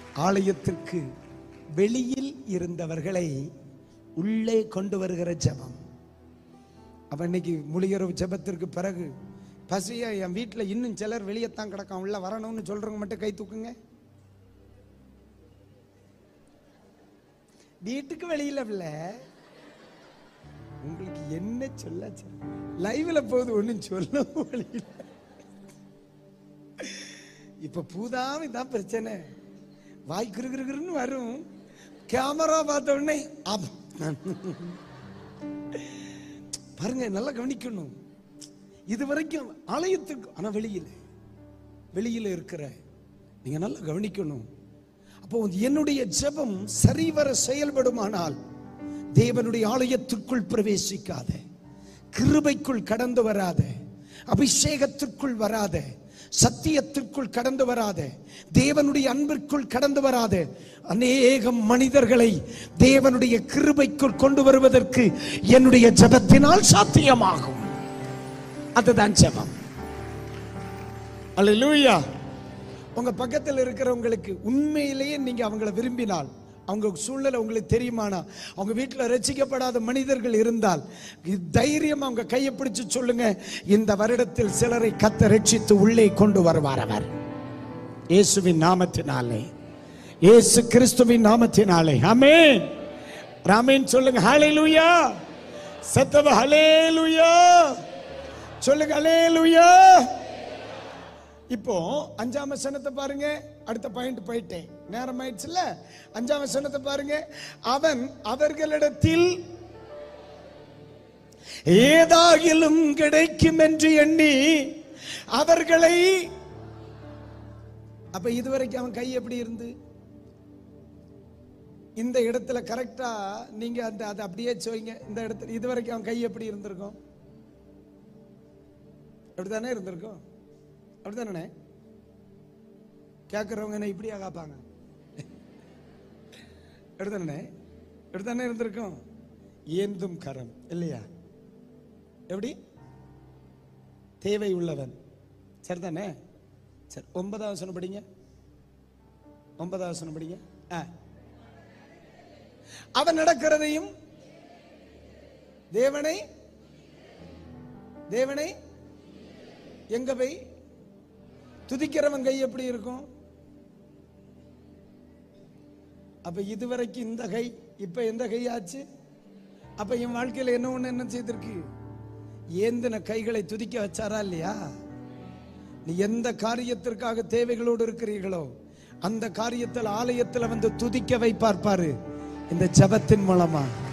ஆலயத்திற்கு வெளியில் இருந்தவர்களை உள்ளே கொண்டு வருகிற ஜெபம் அப்ப இன்னைக்கு முழியரவு ஜெபத்திற்கு பிறகு பசியா என் வீட்டில் இன்னும் சிலர் வெளியே தான் கிடக்கான் உள்ள வரணும்னு சொல்றவங்க மட்டும் கை தூக்குங்க வீட்டுக்கு வெளியில இல்ல உங்களுக்கு என்ன சொல்ல லைவ்ல போகுது ஒன்றும் சொல்ல வெளியில இப்ப பூதாமி தான் பிரச்சனை வாய் கிருகிருன்னு வரும் கேமரா பார்த்த உடனே ஆப். பாருங்க நல்லா கவனிக்கணும் இது வரைக்கும் ஆலயத்துக்கு ஆனா வெளியில வெளியில இருக்கிற நீங்க நல்லா கவனிக்கணும் அப்போ என்னுடைய ஜெபம் சரிவர செயல்படுமானால் தேவனுடைய ஆலயத்திற்குள் பிரவேசிக்காத கிருபைக்குள் கடந்து வராத அபிஷேகத்திற்குள் வராத சத்தியத்திற்குள் கடந்து வராத தேவனுடைய அன்பிற்குள் கடந்து வராத அநேக மனிதர்களை தேவனுடைய கிருபைக்குள் கொண்டு வருவதற்கு என்னுடைய ஜெபத்தினால் சாத்தியமாகும் அதுதான் ஜெபம் அல்லேலூயா உங்க பக்கத்தில் இருக்கிறவங்களுக்கு உண்மையிலேயே நீங்க அவங்கள விரும்பினால் அவங்க சூழ்நிலை உங்களுக்கு தெரியுமானா அவங்க வீட்டில் ரசிக்கப்படாத மனிதர்கள் இருந்தால் தைரியம் அவங்க கையை பிடிச்சு சொல்லுங்க இந்த வருடத்தில் சிலரை கத்த ரட்சித்து உள்ளே கொண்டு வருவார் அவர் இயேசுவின் நாமத்தினாலே இயேசு கிறிஸ்துவின் நாமத்தினாலே ஆமென் ராமேன் சொல்லுங்க ஹalleluya சத்தவ ஹalleluya சொல்லுங்க ஹalleluya இப்போ அஞ்சாம் வசனத்தை பாருங்க அடுத்த பாயிண்ட் போயிட்டேன் நேரம் ஆயிடுச்சுல்ல அஞ்சாம் வசனத்தை பாருங்க அவன் அவர்களிடத்தில் ஏதாகிலும் கிடைக்கும் என்று எண்ணி அவர்களை அப்ப இதுவரைக்கும் அவன் கை எப்படி இருந்து இந்த இடத்துல கரெக்டா நீங்க அந்த அதை அப்படியே சொல்லுங்க இந்த இடத்துல இதுவரைக்கும் அவன் கை எப்படி இருந்திருக்கும் அப்படித்தானே இருந்திருக்கும் அப்படிதானே கேட்குறவங்க என்ன இப்படியா காப்பாங்க அப்படிதானே அப்படித்தானே இருந்திருக்கும் ஏந்தும் கரம் இல்லையா எப்படி தேவை உள்ளவன் சரிதானே சரி ஒன்பதாம் வசனம் படிங்க ஒன்பதாம் வசனம் படிங்க ஆ அவன் நடக்கிறதையும் தேவனை தேவனை எங்க போய் துதிக்கிறவன் கை எப்படி இருக்கும் அப்ப இதுவரைக்கும் இந்த கை இப்ப எந்த கை ஆச்சு அப்ப என் வாழ்க்கையில என்ன ஒண்ணு என்ன செய்திருக்கு ஏந்தின கைகளை துதிக்க வச்சாரா இல்லையா நீ எந்த காரியத்திற்காக தேவைகளோடு இருக்கிறீர்களோ அந்த காரியத்தில் ஆலயத்தில் வந்து துதிக்க வைப்பார் பாரு இந்த ஜபத்தின் மூலமா